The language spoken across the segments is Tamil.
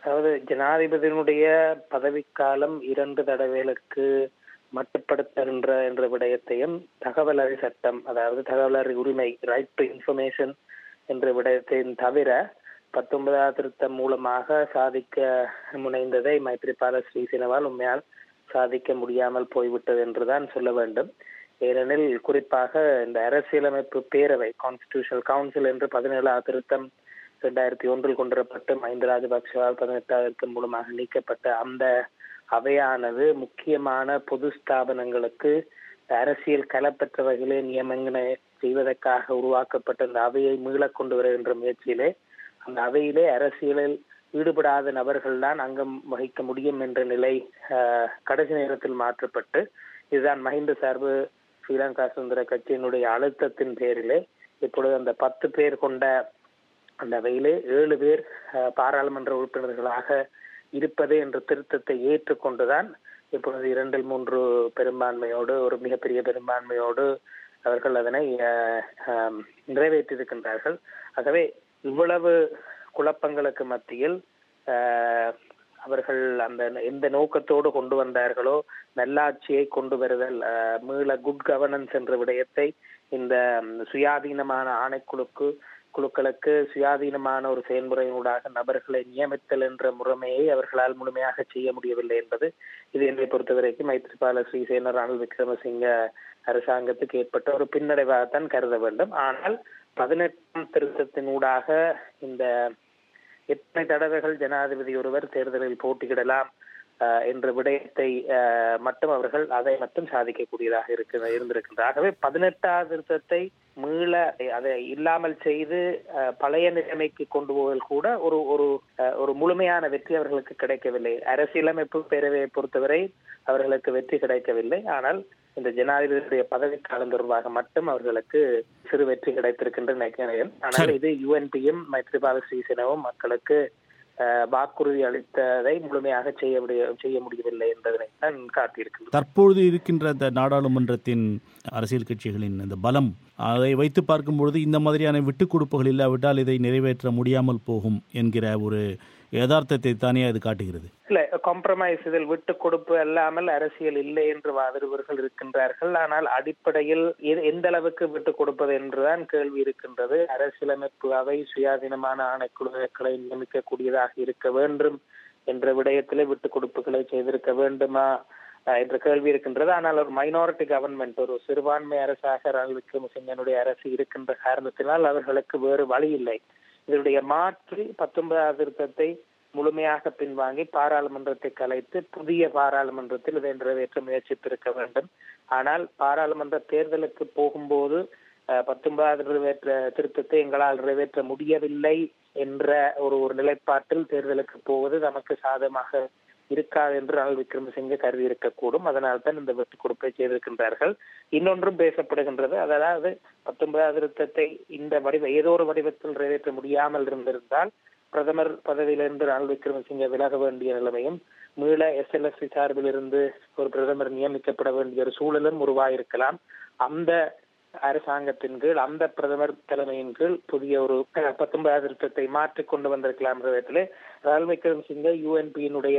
அதாவது ஜனாதிபதியினுடைய பதவிக்காலம் இரண்டு தடவைகளுக்கு மட்டுப்படுத்துகின்ற என்ற விடயத்தையும் தகவல் அறி சட்டம் அதாவது தகவல் அறி உரிமை ரைட் டு இன்ஃபர்மேஷன் என்ற விடயத்தையும் தவிர பத்தொன்பதாவது திருத்தம் மூலமாக சாதிக்க முனைந்ததை மைத்ரிபால ஸ்ரீசேனவால் உண்மையால் சாதிக்க முடியாமல் போய்விட்டது என்றுதான் சொல்ல வேண்டும் ஏனெனில் குறிப்பாக இந்த அரசியலமைப்பு பேரவை கான்ஸ்டிடியூஷனல் கவுன்சில் என்று பதினேழாவது திருத்தம் இரண்டாயிரத்தி ஒன்றில் கொண்டுவரப்பட்டு மஹிந்த ராஜபக்சவால் பதினெட்டாவது மூலமாக நீக்கப்பட்ட அந்த அவையானது முக்கியமான பொது ஸ்தாபனங்களுக்கு அரசியல் களப்பற்ற வகையிலே நியமங்களை செய்வதற்காக உருவாக்கப்பட்ட இந்த அவையை மீளக் கொண்டு வருகின்ற முயற்சியிலே அந்த அவையிலே அரசியலில் ஈடுபடாத நபர்கள் தான் அங்கம் வகிக்க முடியும் என்ற நிலை ஆஹ், கடைசி நேரத்தில் மாற்றப்பட்டு இதுதான் மஹிந்த சார்பு ஸ்ரீலங்கா சுதந்திர கட்சியினுடைய அழுத்தத்தின் பேரிலே இப்பொழுது அந்த பத்து பேர் கொண்ட அந்த அவையிலே ஏழு பேர் ஆஹ், பாராளுமன்ற உறுப்பினர்களாக இருப்பது என்ற திருத்தத்தை ஏற்றுக்கொண்டுதான் இப்பொழுது இரண்டில் மூன்று பெரும்பான்மையோடு ஒரு மிகப்பெரிய பெரும்பான்மையோடு அவர்கள் அதனை ஆஹ், ஆம், நிறைவேற்றியிருக்கின்றார்கள் ஆகவே இவ்வளவு குழப்பங்களுக்கு மத்தியில் ஆஹ், அவர்கள் அந்த எந்த நோக்கத்தோடு கொண்டு வந்தார்களோ நல்லாட்சியை கொண்டு வருதல் ஆஹ், மீள குட் கவர்னன்ஸ் என்ற விடயத்தை இந்த ம், சுயாதீனமான ஆணைக்குழுக்கு குழுக்களுக்கு சுயாதீனமான ஒரு செயல்முறையினூடாக நபர்களை நியமித்தல் என்ற முறைமையை அவர்களால் முழுமையாக செய்ய முடியவில்லை என்பது இது என்னை பொறுத்தவரைக்கும் மைத்ரிபால ஸ்ரீசேன ரணில் விக்ரமசிங்க அரசாங்கத்துக்கு ஏற்பட்ட ஒரு பின்னடைவாகத்தான் கருத வேண்டும் ஆனால் பதினெட்டாம் திருத்தத்தினூடாக இந்த எத்தனை தடவைகள் ஜனாதிபதி ஒருவர் தேர்தலில் போட்டியிடலாம் ஆஹ், என்ற விடயத்தை ஆஹ், மட்டும் அவர்கள் அதை மட்டும் சாதிக்கக்கூடியதாக இருக்க இருந்திருக்கின்றது ஆகவே பதினெட்டாவது திருத்தத்தை மீள அதை இல்லாமல் செய்து ஆஹ், பழைய நிலைமைக்கு கொண்டு போவதில் கூட ஒரு ஒரு ஆஹ், ஒரு முழுமையான வெற்றி அவர்களுக்கு கிடைக்கவில்லை அரசியலமைப்பு பேரவையை பொறுத்தவரை அவர்களுக்கு வெற்றி கிடைக்கவில்லை ஆனால் இந்த ஜனாதிபதியுடைய பதவி காலம் தொடர்பாக மட்டும் அவர்களுக்கு சிறு வெற்றி கிடைத்திருக்கின்ற நினைக்கிறேன் ஆனால் இது யுஎன்பியும் மைத்ரிபால ஸ்ரீசேனவும் மக்களுக்கு ஆஹ், வாக்குறுதி அளித்ததை முழுமையாக செய்ய முடிய செய்ய முடியவில்லை என்பதனை தான் காட்டியிருக்கின்றது தற்பொழுது இருக்கின்ற இந்த நாடாளுமன்றத்தின் அரசியல் கட்சிகளின் இந்த பலம் அதை வைத்து பார்க்கும்பொழுது இந்த மாதிரியான விட்டுக் கொடுப்புகள் இல்லாவிட்டால் இதை நிறைவேற்ற முடியாமல் போகும் என்கிற ஒரு யதார்த்தத்தை தானே அது காட்டுகிறது இல்ல காம்ப்ரமைஸ் இதில் விட்டு கொடுப்பு அல்லாமல் அரசியல் இல்லை என்று வாதிடுபவர்கள் இருக்கின்றார்கள் ஆனால் அடிப்படையில் எ- எந்த அளவுக்கு விட்டு கொடுப்பது என்றுதான் கேள்வி இருக்கின்றது அரசியலமைப்பு அவை சுயாதீனமான ஆணைக்குழுக்களை நியமிக்கக்கூடியதாக இருக்க வேண்டும் என்ற விடயத்திலே விட்டு கொடுப்புகளை செய்திருக்க வேண்டுமா அஹ், என்ற கேள்வி இருக்கின்றது ஆனால் ஒரு மைனாரிட்டி கவர்மெண்ட் ஒரு சிறுபான்மை அரசாக ரணில் விக்ரமசிங்கனுடைய அரசு இருக்கின்ற காரணத்தினால் அவர்களுக்கு வேறு வழி இல்லை இதனுடைய மாற்றி பத்தொன்பதாவது திருத்தத்தை முழுமையாக பின்வாங்கி பாராளுமன்றத்தை கலைத்து புதிய பாராளுமன்றத்தில் இதை நிறைவேற்ற முயற்சித்திருக்க வேண்டும் ஆனால் பாராளுமன்ற தேர்தலுக்கு போகும்போது அஹ், பத்தொன்பதாவது நிறைவேற்ற திருத்தத்தை எங்களால் நிறைவேற்ற முடியவில்லை என்ற ஒரு ஒரு நிலைப்பாட்டில் தேர்தலுக்கு போவது நமக்கு சாதகமாக இருக்காது என்று ரணில் விக்ரமசிங்கே கருதி இருக்கக்கூடும் அதனால் தான் இந்த வெட்டு கொடுப்பை செய்திருக்கின்றார்கள் இன்னொன்றும் பேசப்படுகின்றது அதாவது பத்தொன்பதாவது திருத்தத்தை இந்த வடிவ ஏதோ ஒரு வடிவத்தில் நிறைவேற்ற முடியாமல் இருந்திருந்தால் பிரதமர் பதவியிலிருந்து ரணில் விக்ரமசிங்கே விலக வேண்டிய நிலைமையும் மீள எஸ்எல்எஸ்சி சார்பில் இருந்து ஒரு பிரதமர் நியமிக்கப்பட வேண்டிய ஒரு சூழலும் உருவாயிருக்கலாம் அந்த அரசாங்கத்தின் கீழ் அந்த பிரதமர் தலைமையின் கீழ் புதிய ஒரு அஹ், பத்தொன்பதாவது திருத்தத்தை மாற்றிக் கொண்டு வந்திருக்கலாம் என்ற விதத்திலே ரணில் விக்ரமசிங்கே யூஎன்பியினுடைய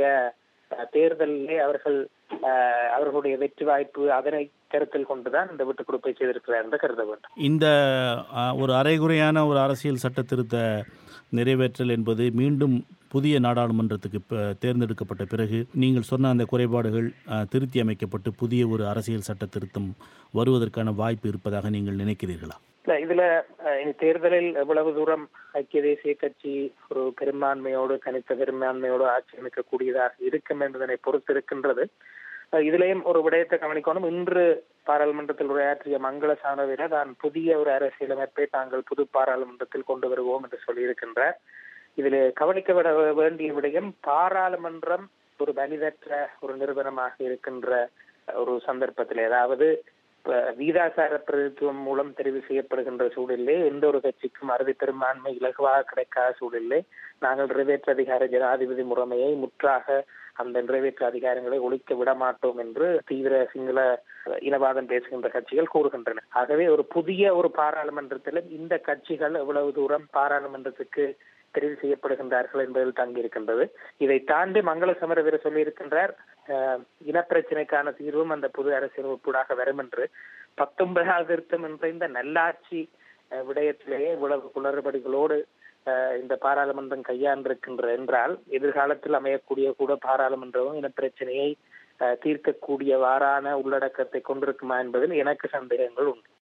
தேர்தலிலே அவர்கள் அஹ், அவர்களுடைய வெற்றி வாய்ப்பு அதனை கருத்தில் கொண்டுதான் இந்த விட்டுக் கொடுப்பை செய்திருக்கிறார் என்று கருத வேண்டும் இந்த ஆ, ஒரு அரைகுறையான ஒரு அரசியல் சட்ட திருத்த நிறைவேற்றல் என்பது மீண்டும் புதிய நாடாளுமன்றத்துக்கு ப- தேர்ந்தெடுக்கப்பட்ட பிறகு நீங்கள் சொன்ன அந்த குறைபாடுகள் ஆ, திருத்தி அமைக்கப்பட்டு புதிய ஒரு அரசியல் சட்ட திருத்தம் வருவதற்கான வாய்ப்பு இருப்பதாக நீங்கள் நினைக்கிறீர்களா இல்ல இதுல அஹ், இந்த தேர்தலில் எவ்வளவு தூரம் ஐக்கிய தேசிய கட்சி ஒரு பெரும்பான்மையோடு தனித்த பெரும்பான்மையோடு ஆட்சி அமைக்கக்கூடியதாக இருக்கும் என்பதனை பொறுத்து இருக்கின்றது அஹ், இதுலயும் ஒரு விடயத்தை கவனிக்கணும் இன்று பாராளுமன்றத்தில் உரையாற்றிய மங்கள சாணவினர் தான் புதிய ஒரு அரசியலமைப்பை தாங்கள் புது பாராளுமன்றத்தில் கொண்டு வருவோம் என்று சொல்லியிருக்கின்றார் இதில் கவனிக்கப்பட வேண்டிய விடயம் பாராளுமன்றம் ஒரு மனிதற்ற ஒரு நிறுவனமாக இருக்கின்ற ஒரு சந்தர்ப்பத்தில் அதாவது இப்ப வீதாசார பிரதித்துவம் மூலம் தெரிவு செய்யப்படுகின்ற சூழலிலே எந்த ஒரு கட்சிக்கும் அறுதி பெரும்பான்மை இலகுவாக கிடைக்காத சூழலிலே நாங்கள் நிறைவேற்று அதிகார ஜனாதிபதி முறைமையை முற்றாக அந்த நிறைவேற்று அதிகாரங்களை ஒழிக்க விட மாட்டோம் என்று தீவிர சிங்கள இனவாதம் பேசுகின்ற கட்சிகள் கூறுகின்றன ஆகவே ஒரு புதிய ஒரு பாராளுமன்றத்திலும் இந்த கட்சிகள் எவ்வளவு தூரம் பாராளுமன்றத்துக்கு தெரிவு செய்யப்படுகின்றார்கள் என்பதில் தங்கியிருக்கின்றது இதை தாண்டி மங்கள சமரவீர சொல்லியிருக்கின்றார் அஹ், இனப்பிரச்சினைக்கான தீர்வும் அந்த புது அரசியலமைப்பூடாக வரும் என்று பத்தொன்பதாவது திருத்தம் என்ற இந்த நல்லாட்சி அஹ், விடயத்திலேயே இவ்வளவு குளறுபடிகளோடு அஹ், இந்த பாராளுமன்றம் கையாண்டிருக்கின்ற என்றால் எதிர்காலத்தில் அமையக்கூடிய கூட பாராளுமன்றமும் இனப்பிரச்சனையை அஹ், தீர்க்கக்கூடியவாறான உள்ளடக்கத்தை கொண்டிருக்குமா என்பதில் எனக்கு சந்தேகங்கள் உண்டு